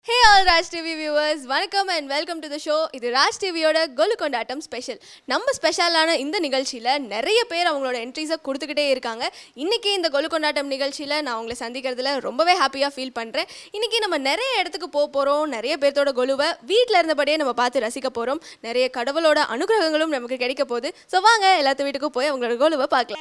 ஹே all Raj TV viewers வணக்கம் and welcome to the show இது ராஜ் டிவியோட கொலு கொண்டாட்டம் ஸ்பெஷல் நம்ம ஸ்பெஷலான இந்த நிகழ்ச்சியில் நிறைய பேர் அவங்களோட என்ட்ரிஸை கொடுத்துக்கிட்டே இருக்காங்க இன்றைக்கி இந்த கொலு கொண்டாட்டம் நிகழ்ச்சியில் நான் உங்களை சந்திக்கிறதுல ரொம்பவே ஹாப்பியாக ஃபீல் பண்ணுறேன் இன்றைக்கி நம்ம நிறைய இடத்துக்கு போக போகிறோம் நிறைய பேர்த்தோட கொலுவை வீட்டில் இருந்தபடியே நம்ம பார்த்து ரசிக்க போகிறோம் நிறைய கடவுளோட அனுகிரகங்களும் நமக்கு கிடைக்க போகுது ஸோ வாங்க எல்லாத்து வீட்டுக்கும் போய் அவங்களோட கொலுவை பார்க்கலாம்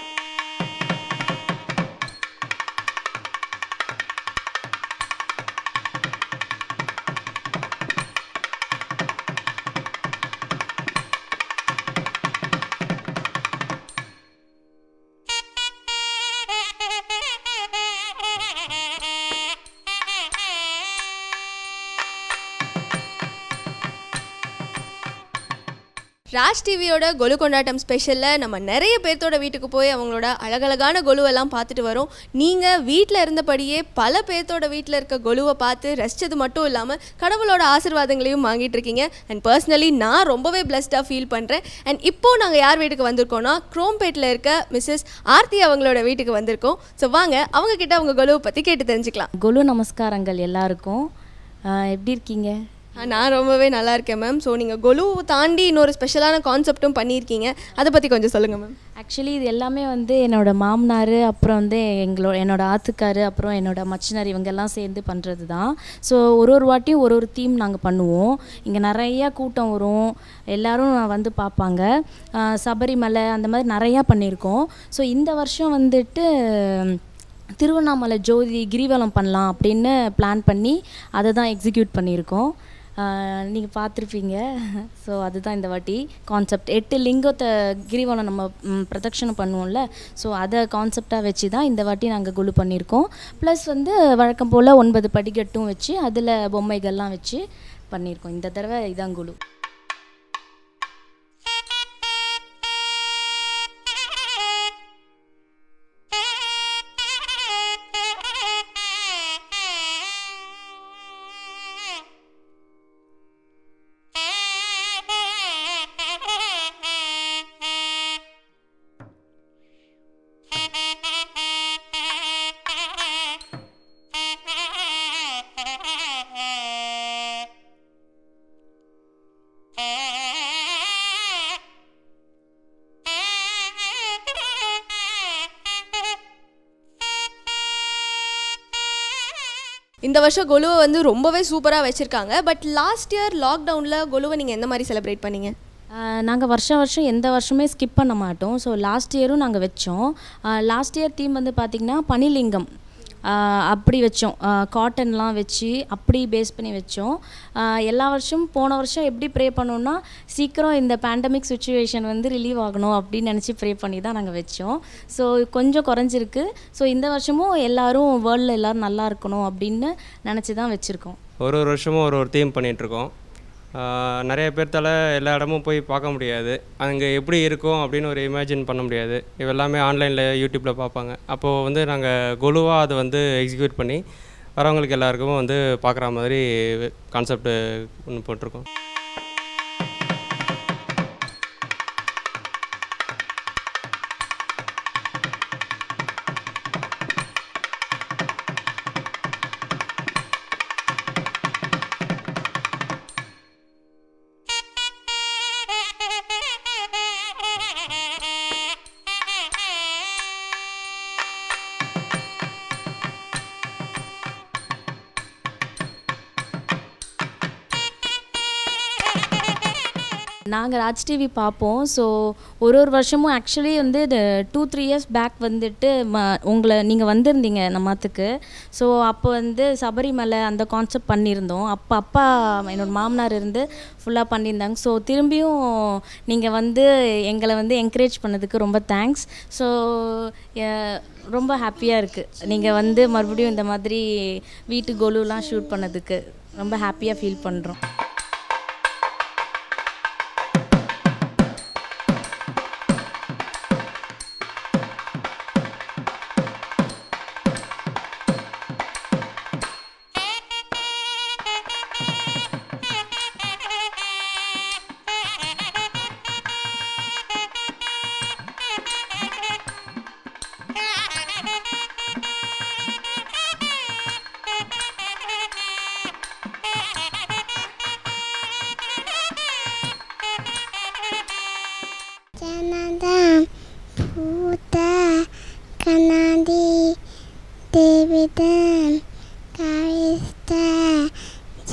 ராஜ் டிவியோட கொலு கொண்டாட்டம் ஸ்பெஷலில் நம்ம நிறைய பேர்த்தோட வீட்டுக்கு போய் அவங்களோட அழகழகான கொலுவெல்லாம் பார்த்துட்டு வரோம் நீங்கள் வீட்டில் இருந்தபடியே பல பேர்த்தோட வீட்டில் இருக்க கொலுவை பார்த்து ரசித்தது மட்டும் இல்லாமல் கடவுளோட ஆசீர்வாதங்களையும் வாங்கிட்டு இருக்கீங்க அண்ட் பர்சனலி நான் ரொம்பவே பிளஸ்டாக ஃபீல் பண்ணுறேன் அண்ட் இப்போது நாங்கள் யார் வீட்டுக்கு வந்திருக்கோம்னா குரோம்பேட்டில் இருக்க மிஸ்ஸஸ் ஆர்த்தி அவங்களோட வீட்டுக்கு வந்திருக்கோம் ஸோ வாங்க அவங்க கிட்ட அவங்க கொலுவை பற்றி கேட்டு தெரிஞ்சுக்கலாம் குலு நமஸ்காரங்கள் எல்லாருக்கும் ஆஹ் எப்படி இருக்கீங்க ஆ, நான் ரொம்பவே நல்லா இருக்கேன் மேம் ஸோ நீங்கள் கொலு தாண்டி இன்னொரு ஸ்பெஷலான கான்செப்ட்டும் பண்ணியிருக்கீங்க அதை பற்றி கொஞ்சம் சொல்லுங்கள் மேம் ஆக்சுவலி இது எல்லாமே வந்து என்னோட மாமனார் அப்புறம் வந்து எங்களோட என்னோட ஆத்துக்காரு அப்புறம் என்னோட மச்சினார் இவங்கெல்லாம் சேர்ந்து பண்ணுறது தான் ஸோ ஒரு ஒரு வாட்டியும் ஒரு ஒரு தீம் நாங்கள் பண்ணுவோம் இங்கே நிறையா கூட்டம் வரும் எல்லாரும் வந்து பார்ப்பாங்க ஆஹ் சபரிமலை அந்த மாதிரி நிறையா பண்ணியிருக்கோம் ஸோ இந்த வருஷம் வந்துட்டு திருவண்ணாமலை ஜோதி கிரிவலம் பண்ணலாம் அப்படின்னு பிளான் பண்ணி அதை தான் எக்ஸிக்யூட் பண்ணியிருக்கோம் நீங்கள் பார்த்துருப்பீங்க ஸோ அதுதான் இந்த வாட்டி கான்செப்ட் எட்டு லிங்கத்தை கிரிவலம் நம்ம ம், பிரதட்சணம் பண்ணுவோம்ல ஸோ அதை கான்செப்டாக வச்சு தான் இந்த வாட்டி நாங்கள் குழு பண்ணியிருக்கோம் ப்ளஸ் வந்து வழக்கம் போல் ஒன்பது படிக்கட்டும் வச்சு அதில் பொம்மைகள்லாம் வச்சு பண்ணியிருக்கோம் இந்த தடவை இதான் குழு இந்த வருஷம் கொலுவை வந்து ரொம்பவே சூப்பராக வச்சுருக்காங்க பட் லாஸ்ட் இயர் லாக்டவுனில் கொலுவை நீங்கள் எந்த மாதிரி செலிப்ரேட் பண்ணீங்க நாங்கள் வருஷம் வருஷம் எந்த வருஷமே ஸ்கிப் பண்ண மாட்டோம் ஸோ லாஸ்ட் இயரும் நாங்கள் வச்சோம் லாஸ்ட் இயர் தீம் வந்து பார்த்திங்கன்னா பனிலிங்கம் ஆஹ் அப்படி வச்சோம் காட்டன்லாம் வச்சு அப்படி பேஸ் பண்ணி வச்சோம் ஆஹ் எல்லா வருஷமும் போன வருஷம் எப்படி ப்ரே பண்ணோம்னா சீக்கிரம் இந்த பேண்டமிக் சுச்சுவேஷன் வந்து ரிலீவ் ஆகணும் அப்படின்னு நினச்சி ப்ரே பண்ணி தான் நாங்கள் வச்சோம் ஸோ கொஞ்சம் குறைஞ்சிருக்கு ஸோ இந்த வருஷமும் எல்லாரும் வேர்ல்டில் எல்லோரும் நல்லா இருக்கணும் அப்படின்னு நினச்சி தான் வச்சுருக்கோம் ஒரு ஒரு வருஷமும் ஒரு ஒரு தீம் பண்ணிகிட்ருக்கோம் நிறைய பேர்த்தால எல்லா இடமும் போய் பார்க்க முடியாது அங்கே எப்படி இருக்கும் அப்படின்னு ஒரு இமேஜின் பண்ண முடியாது இது எல்லாமே ஆன்லைனில் யூடியூப்பில் பார்ப்பாங்க அப்போது வந்து நாங்கள் குழுவாக அதை வந்து எக்ஸிக்யூட் பண்ணி வரவங்களுக்கு எல்லாருக்கும் வந்து பார்க்குற மாதிரி கான்செப்ட் ஒன்று போட்டிருக்கோம் நாங்கள் ராஜ் டிவி பார்ப்போம் ஸோ ஒரு ஒரு வருஷமும் ஆக்சுவலி வந்து இது டூ த்ரீ இயர்ஸ் பேக் வந்துட்டு ம உங்களை நீங்கள் வந்திருந்தீங்க நம்மத்துக்கு ஸோ அப்போ வந்து சபரிமலை அந்த கான்செப்ட் பண்ணியிருந்தோம் அப்போ அப்பா என்னோட மாமனார் இருந்து ஃபுல்லாக பண்ணியிருந்தாங்க ஸோ திரும்பியும் நீங்கள் வந்து எங்களை வந்து என்கரேஜ் பண்ணதுக்கு ரொம்ப தேங்க்ஸ் ஸோ ரொம்ப ஹாப்பியாக இருக்குது நீங்கள் வந்து மறுபடியும் இந்த மாதிரி வீட்டு கொலுலாம் ஷூட் பண்ணதுக்கு ரொம்ப ஹாப்பியாக ஃபீல் பண்ணுறோம்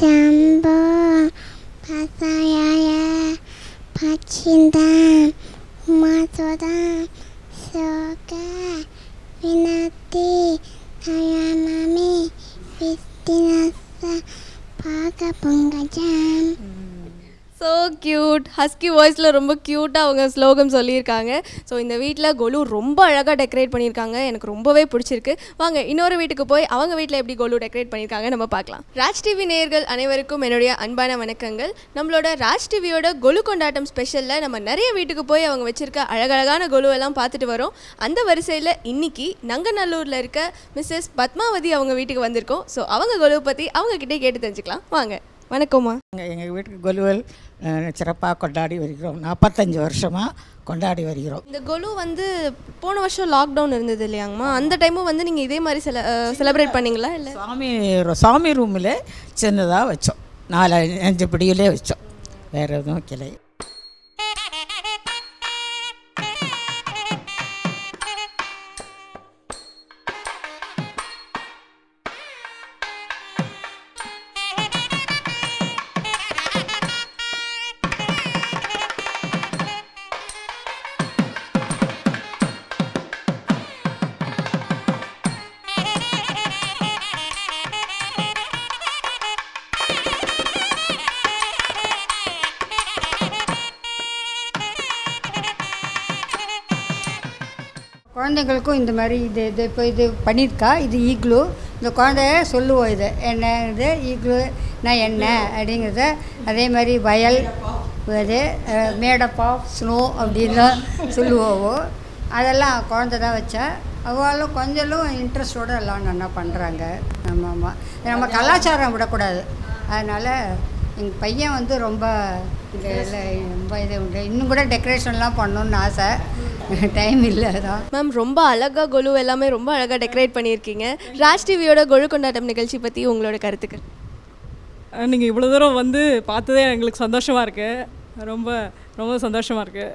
Jumbo, Pasayaya, Pachindam, Matodam, Soga, Vinati, Tayamami, Vistinasa, Pagapungajam. So cute husky வாய்ஸில் ரொம்ப க்யூட்டாக அவங்க ஸ்லோகம் சொல்லியிருக்காங்க ஸோ இந்த வீட்டில் கொலு ரொம்ப அழகாக டெக்கரேட் பண்ணியிருக்காங்க எனக்கு ரொம்பவே பிடிச்சிருக்கு வாங்க இன்னொரு வீட்டுக்கு போய் அவங்க வீட்டில் எப்படி கொலு டெக்கரேட் பண்ணியிருக்காங்க நம்ம பார்க்கலாம் ராஜ் டிவி நேயர்கள் அனைவருக்கும் என்னுடைய அன்பான வணக்கங்கள் நம்மளோட ராஜ் டிவியோட கொலு கொண்டாட்டம் ஸ்பெஷலில் நம்ம நிறைய வீட்டுக்கு போய் அவங்க வச்சிருக்க அழகழகான கொலு எல்லாம் பார்த்துட்டு வரோம் அந்த வரிசையில் இன்னைக்கு நங்கநல்லூரில் இருக்க மிஸ்ஸஸ் பத்மாவதி அவங்க வீட்டுக்கு வந்திருக்கோம் ஸோ அவங்க கொலுவை பற்றி அவங்க கிட்டே கேட்டு தெரிஞ்சுக்கலாம் வாங்க வணக்கம்மா எங்கள் எங்கள் வீட்டுக்கு கொலுவல் சிறப்பாக கொண்டாடி வருகிறோம் நாற்பத்தஞ்சு வருஷமாக கொண்டாடி வருகிறோம் இந்த கொலு வந்து போன வருஷம் லாக்டவுன் இருந்தது இல்லையாங்கம்மா அந்த டைமும் வந்து நீங்கள் இதே மாதிரி செல செலிப்ரேட் பண்ணீங்களா இல்லை சாமி சாமி ரூமில் சின்னதாக வச்சோம் நாலு அஞ்சு பிடியிலே வச்சோம் வேறு எதுவும் வைக்கலை குழந்தைங்களுக்கும் இந்த மாதிரி இது இது இப்போ இது பண்ணியிருக்கா இது ஈக்ளூ இந்த குழந்தைய சொல்லுவோம் இது என்ன இது ஈக்ளூ நான் என்ன அப்படிங்கிறத அதே மாதிரி வயல் இது மேடப் ஆஃப் ஸ்னோ அப்படின்லாம் சொல்லுவோம் அதெல்லாம் குழந்தை தான் வச்சா அவளும் கொஞ்சம் இன்ட்ரெஸ்டோடு எல்லாம் நல்லா பண்ணுறாங்க ஆமாம் ஆமாம் நம்ம கலாச்சாரம் விடக்கூடாது அதனால் எங்கள் பையன் வந்து ரொம்ப இந்த இதில் ரொம்ப இது உண்டு இன்னும் கூட டெக்கரேஷன்லாம் பண்ணணுன்னு ஆசை டைம் இல்லை அதான் மேம் ரொம்ப அழகாக கொலு எல்லாமே ரொம்ப அழகாக டெக்கரேட் பண்ணியிருக்கீங்க ராஜ் டிவியோட கொலு கொண்டாட்டம் நிகழ்ச்சி பற்றி உங்களோட கருத்துக்கள் நீங்கள் இவ்வளோ தூரம் வந்து பார்த்ததே எங்களுக்கு சந்தோஷமாக இருக்குது ரொம்ப ரொம்ப சந்தோஷமாக இருக்குது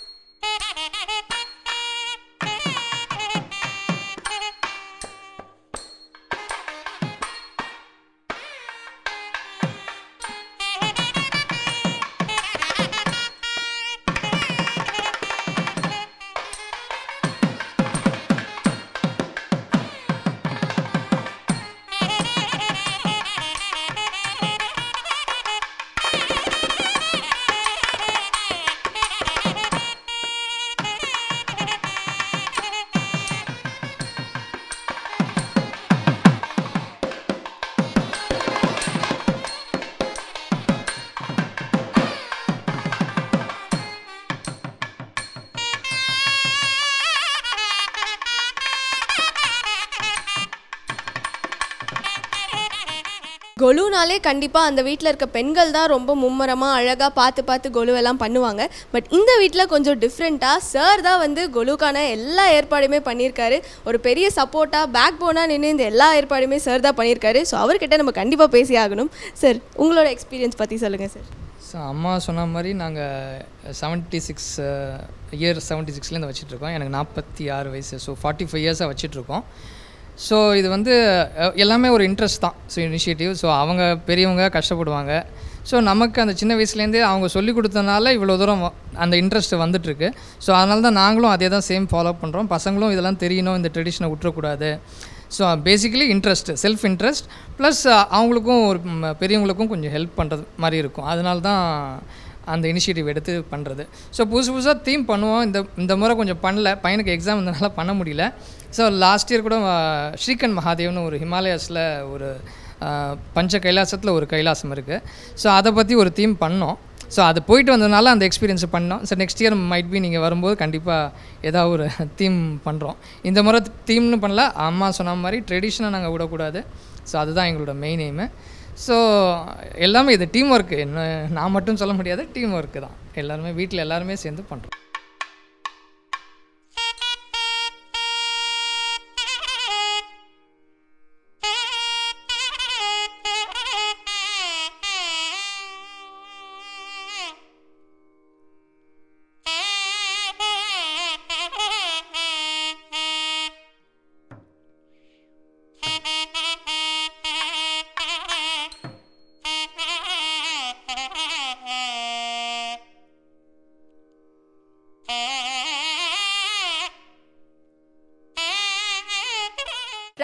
கொலுனாலே கண்டிப்பாக அந்த வீட்டில் இருக்க பெண்கள் தான் ரொம்ப மும்மரமாக அழகாக பார்த்து பார்த்து கொலு எல்லாம் பண்ணுவாங்க பட் இந்த வீட்டில் கொஞ்சம் டிஃப்ரெண்ட்டாக சார் தான் வந்து கொலுக்கான எல்லா ஏற்பாடுமே பண்ணியிருக்காரு ஒரு பெரிய சப்போர்ட்டாக பேக் போனாக நின்று இந்த எல்லா ஏற்பாடுமே சார் தான் பண்ணியிருக்காரு ஸோ அவர்கிட்ட நம்ம கண்டிப்பாக பேசி ஆகணும் சார் உங்களோட எக்ஸ்பீரியன்ஸ் பற்றி சொல்லுங்கள் சார் ஸோ அம்மா சொன்ன மாதிரி நாங்கள் செவன்ட்டி சிக்ஸ் இயர் செவன்ட்டி சிக்ஸ்லேருந்து வச்சிட்ருக்கோம் எனக்கு நாற்பத்தி ஆறு வயசு ஸோ ஃபார்ட்டி ஃபைவ் இயர்ஸாக வச்சிட்ருக்கோம் ஸோ இது வந்து அஹ், எல்லாமே ஒரு இன்ட்ரெஸ்ட் தான் ஸோ இனிஷியேட்டிவ் ஸோ அவங்க பெரியவங்க கஷ்டப்படுவாங்க ஸோ நமக்கு அந்த சின்ன வயசுலேருந்தே அவங்க சொல்லி கொடுத்தனால இவ்வளோ தூரம் வ- அந்த இன்ட்ரெஸ்ட் வந்துட்டுருக்கு ஸோ அதனால தான் நாங்களும் அதே தான் சேம் ஃபாலோ பண்ணுறோம் பசங்களும் இதெல்லாம் தெரியணும் இந்த ட்ரெடிஷனை விட்டுறக்கூடாது so basically interest self interest plus அவங்களுக்கும் ஒரு ம், பெரியவங்களுக்கும் கொஞ்சம் ஹெல்ப் பண்ணுறது மாதிரி இருக்கும் அதனால தான் அந்த இனிஷியேட்டிவ் எடுத்து பண்ணுறது ஸோ புதுசு புதுசாக தீம் பண்ணுவோம் இந்த இந்த முறை கொஞ்சம் பண்ணல பையனுக்கு எக்ஸாம் இருந்தனால பண்ண முடியல ஸோ லாஸ்ட் இயர் கூட அஹ், ஸ்ரீகண்ட் மகாதேவ்னு ஒரு ஹிமாலயாஸில் ஒரு அஹ், பஞ்ச கைலாசத்தில் ஒரு கைலாசம் இருக்குது ஸோ அதை பற்றி ஒரு தீம் பண்ணோம் ஸோ அது போயிட்டு வந்ததுனால அந்த எக்ஸ்பீரியன்ஸ் பண்ணோம் so next year might be நீங்கள் வரும்போது கண்டிப்பாக ஏதாவது ஒரு தீம் பண்ணுறோம் இந்த முறை தீம்னு பண்ணல அம்மா சொன்ன மாதிரி ட்ரெடிஷனை நாங்கள் விடக்கூடாது ஸோ அதுதான் எங்களோட மெயின் எய்மு ஸோ எல்லாமே இது டீம் ஒர்க்கு என்ன நான் மட்டும் சொல்ல முடியாது டீம் ஒர்க்கு தான் எல்லாருமே வீட்டில் எல்லாருமே சேர்ந்து பண்ணுறோம்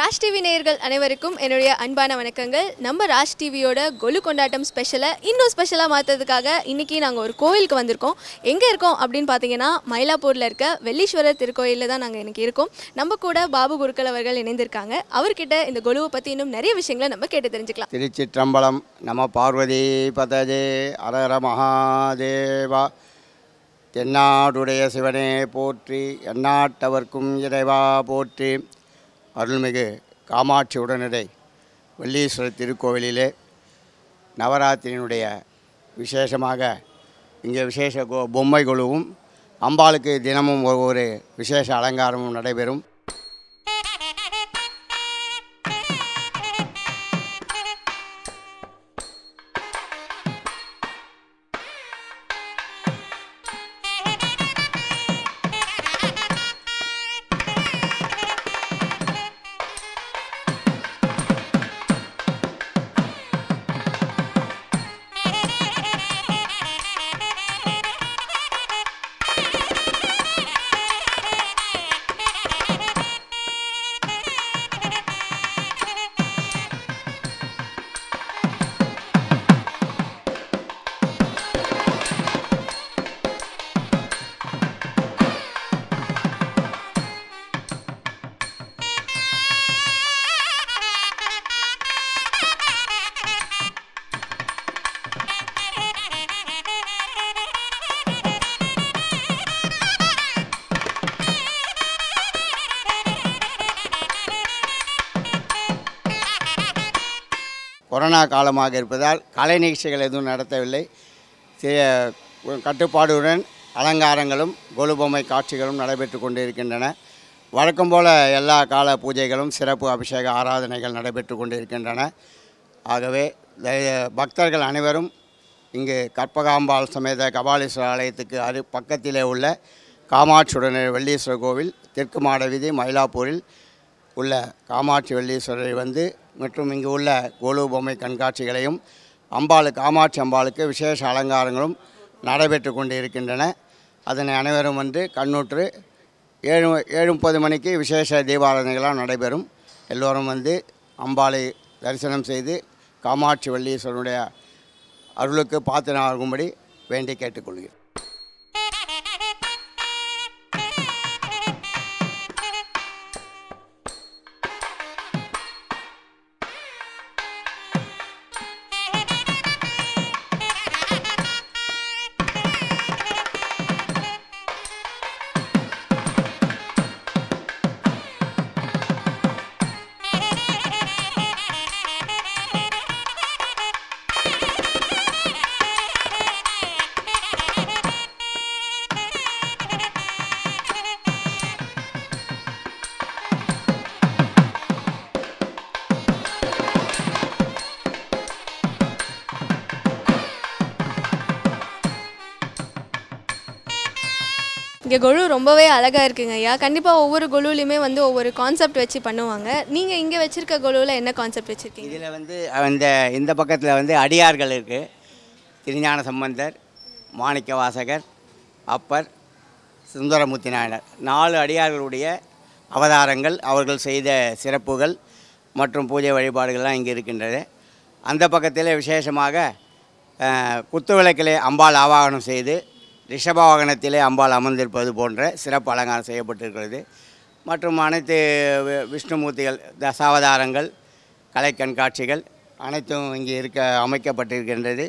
ராஜ் டிவி நேயர்கள் அனைவருக்கும் என்னுடைய அன்பான வணக்கங்கள் நம்ம ராஜ் டிவியோட கொலு கொண்டாட்டம் ஸ்பெஷலை இன்னும் ஸ்பெஷலாக மாற்றுறதுக்காக இன்றைக்கி நாங்கள் ஒரு கோவிலுக்கு வந்திருக்கோம் எங்கே இருக்கோம் அப்படின்னு பார்த்தீங்கன்னா மயிலாப்பூரில் இருக்க வெள்ளீஸ்வரர் திருக்கோயிலில் தான் நாங்கள் இன்றைக்கி இருக்கோம் நம்ம கூட பாபு குருக்கள் அவர்கள் இணைந்திருக்காங்க அவர்கிட்ட இந்த கொலுவை பற்றி இன்னும் நிறைய விஷயங்களை நம்ம கேட்டு தெரிஞ்சுக்கலாம் திருச்சிற்றம்பலம் நம பார்வதி பதஜே அரர மகாதேவா தென்னாடுடைய சிவனே போற்றி எந்நாட்டவர்க்கும் இறைவா போற்றி அருள்மிகு காமாட்சி உடனடை வெள்ளீஸ்வரர் திருக்கோவிலிலே நவராத்திரியினுடைய விசேஷமாக இங்கே விசேஷ கொ பொம்மை குழுவும் அம்பாளுக்கு தினமும் ஒவ்வொரு விசேஷ அலங்காரமும் நடைபெறும் கொரோனா காலமாக இருப்பதால் கலை நிகழ்ச்சிகள் எதுவும் நடத்தவில்லை சி- கட்டுப்பாடுடன் அலங்காரங்களும் கொலுபொம்மை காட்சிகளும் நடைபெற்று கொண்டிருக்கின்றன வழக்கம் போல எல்லா கால பூஜைகளும் சிறப்பு அபிஷேக ஆராதனைகள் நடைபெற்று கொண்டிருக்கின்றன ஆகவே த- பக்தர்கள் அனைவரும் இங்கு கற்பகாம்பாள் சமேத கபாலீஸ்வரர் ஆலயத்துக்கு அரு பக்கத்திலே உள்ள காமாட்சியுடன் வெள்ளீஸ்வரர் கோவில் தெற்கு மாட வீதி மயிலாப்பூரில் உள்ள காமாட்சி வெள்ளீஸ்வரரை வந்து மற்றும் இங்கு உள்ள கோலு பொம்மை கண்காட்சிகளையும் அம்பாளு காமாட்சி அம்பாளுக்கு விசேஷ அலங்காரங்களும் நடைபெற்று கொண்டு இருக்கின்றன அதனை அனைவரும் வந்து கண்ணுற்று ஏழு ஏழு முப்பது மணிக்கு விசேஷ தீபாராதனைகளாக நடைபெறும் எல்லோரும் வந்து அம்பாளை தரிசனம் செய்து காமாட்சி வள்ளீஸ்வரனுடைய அருளுக்கு பாத்திரமாகும்படி வேண்டி கேட்டுக்கொள்கிறேன் இங்கே கொலு ரொம்பவே அழகாக இருக்குங்க ஐயா கண்டிப்பாக ஒவ்வொரு கொலுலையுமே வந்து ஒவ்வொரு கான்செப்ட் வச்சு பண்ணுவாங்க நீங்கள் இங்கே வச்சிருக்க கொலுவில் என்ன கான்செப்ட் வச்சுருக்கீங்க இதில் வந்து இந்த இந்த பக்கத்தில் வந்து அடியார்கள் இருக்குது திருஞான சம்பந்தர் மாணிக்க வாசகர் அப்பர் சுந்தரமூர்த்தி நாயனர் நாலு அடியார்களுடைய அவதாரங்கள் அவர்கள் செய்த சிறப்புகள் மற்றும் பூஜை வழிபாடுகள்லாம் இங்கே இருக்கின்றது அந்த பக்கத்தில் விசேஷமாக அஹ், குத்துவிளக்கிலே அம்பாள் ஆவாகனம் செய்து ரிஷப வாகனத்திலே அம்பாள் அமர்ந்திருப்பது போன்ற சிறப்பு அலங்காரம் செய்யப்பட்டிருக்கிறது மற்றும் அனைத்து வி- விஷ்ணுமூர்த்திகள் தசாவதாரங்கள் கலை கண்காட்சிகள் அனைத்தும் இங்கே இருக்க அமைக்கப்பட்டிருக்கின்றது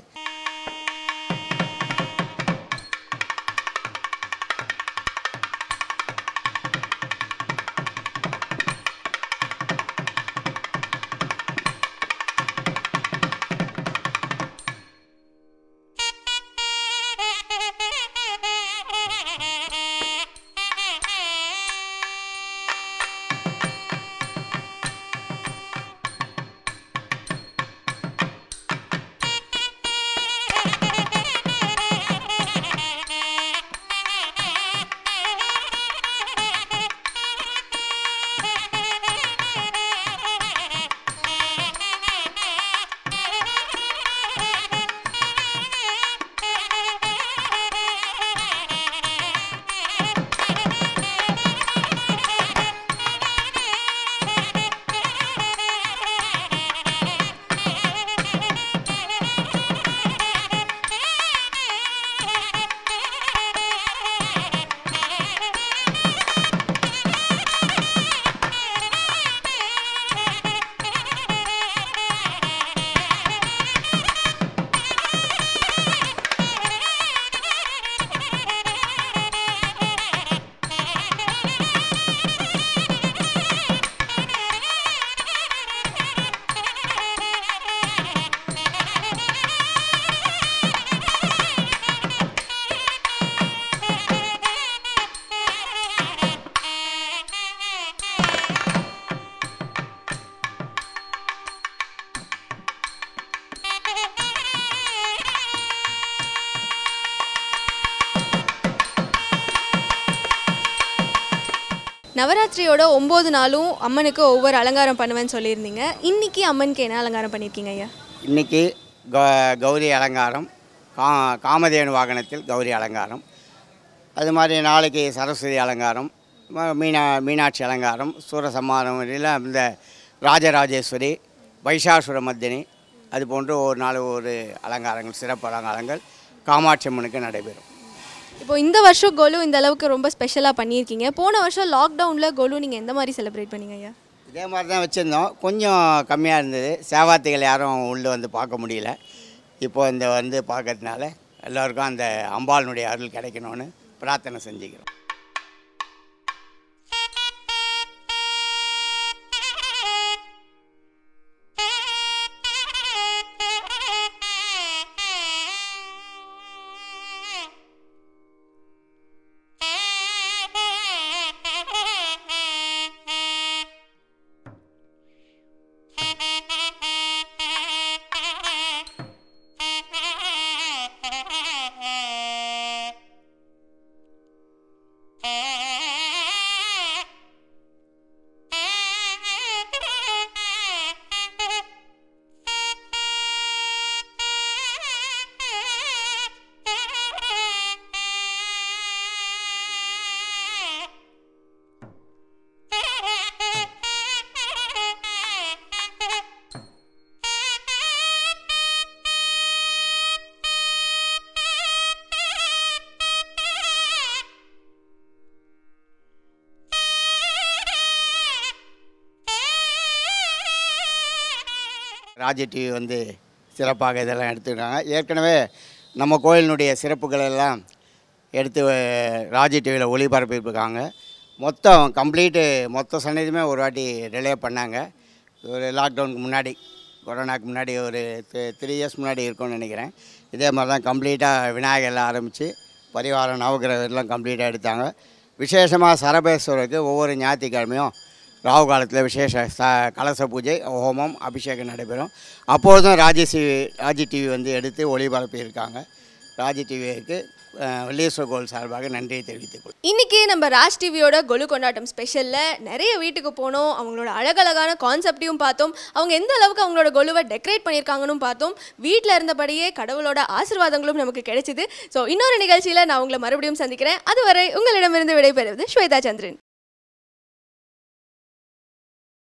நவராத்திரியோட ஒம்பது நாளும் அம்மனுக்கு ஒவ்வொரு அலங்காரம் பண்ணுவேன்னு சொல்லியிருந்தீங்க இன்னைக்கு அம்மனுக்கு என்ன அலங்காரம் பண்ணியிருக்கீங்க ஐயா இன்னைக்கு க கௌரி அலங்காரம் கா காமதேனு வாகனத்தில் கௌரி அலங்காரம் அது மாதிரி நாளைக்கு சரஸ்வதி அலங்காரம் ம- மீனா மீனாட்சி அலங்காரம் சூரசம்மாரம் இதில் இந்த ராஜராஜேஸ்வரி வைஷாசுர மர்தினி அது போன்று ஒரு நாள் ஒரு அலங்காரங்கள் சிறப்பு அலங்காரங்கள் காமாட்சி அம்மனுக்கு நடைபெறும் இப்போ இந்த வருஷம் கோலு இந்த அளவுக்கு ரொம்ப ஸ்பெஷலாக பண்ணியிருக்கீங்க போன வருஷம் லாக்டவுனில் கோலு நீங்கள் எந்த மாதிரி செலிப்ரேட் பண்ணீங்க ஐயா இதே மாதிரி தான் வச்சுருந்தோம் கொஞ்சம் கம்மியாக இருந்தது சேவாத்திகள் யாரும் உள்ளே வந்து பார்க்க முடியல இப்போ இந்த வந்து பார்க்கறதுனால எல்லோருக்கும் அந்த அம்பாளினுடைய அருள் கிடைக்கணும்னு பிரார்த்தனை செஞ்சுக்கிறோம் ராஜ டிவி வந்து சிறப்பாக இதெல்லாம் எடுத்துருக்காங்க ஏற்கனவே நம்ம கோயிலினுடைய சிறப்புகள் எல்லாம் எடுத்து அஹ், ராஜ டிவியில் ஒளிபரப்பியிருக்காங்க மொத்தம் கம்ப்ளீட்டு மொத்த சன்னதியுமே ஒரு வாட்டி ரிலே பண்ணாங்க ஒரு லாக்டவுனுக்கு முன்னாடி கொரோனாக்கு முன்னாடி ஒரு த்ரீ இயர்ஸ் முன்னாடி இருக்கும்னு நினைக்கிறேன் இதே மாதிரி தான் கம்ப்ளீட்டாக விநாயகர்லாம் ஆரம்பித்து பரிவாரம் நவகிரகெல்லாம் கம்ப்ளீட்டாக எடுத்தாங்க விசேஷமாக சரபேஸ்வரருக்கு ஒவ்வொரு ஞாயிற்றுக்கிழமையும் ராகு காலத்தில் விசேஷ ச கலச பூஜை ஹோமம் அபிஷேகம் நடைபெறும் அப்பொழுதும் ராஜசி ராஜி டிவி வந்து எடுத்து ஒளிபரப்பியிருக்காங்க ராஜி டிவிக்கு வெள்ளீஸ்வர கோவில் சார்பாக நன்றியை தெரிவித்துக் கொள்கிறேன். இன்னைக்கு நம்ம ராஜ் டிவியோட கொலு கொண்டாட்டம் ஸ்பெஷலில் நிறைய வீட்டுக்கு போனோம் அவங்களோட அழகழகான கான்செப்டையும் பார்த்தோம் அவங்க எந்த அளவுக்கு அவங்களோட கொலுவை டெக்கரேட் பண்ணியிருக்காங்கன்னு பார்த்தோம் வீட்டில் இருந்தபடியே கடவுளோட ஆசீர்வாதங்களும் நமக்கு கிடைச்சிது ஸோ இன்னொரு நிகழ்ச்சியில் நான் உங்களை மறுபடியும் சந்திக்கிறேன் அதுவரை உங்களிடமிருந்து விடைபெறுவது ஸ்வேதா சந்திரன்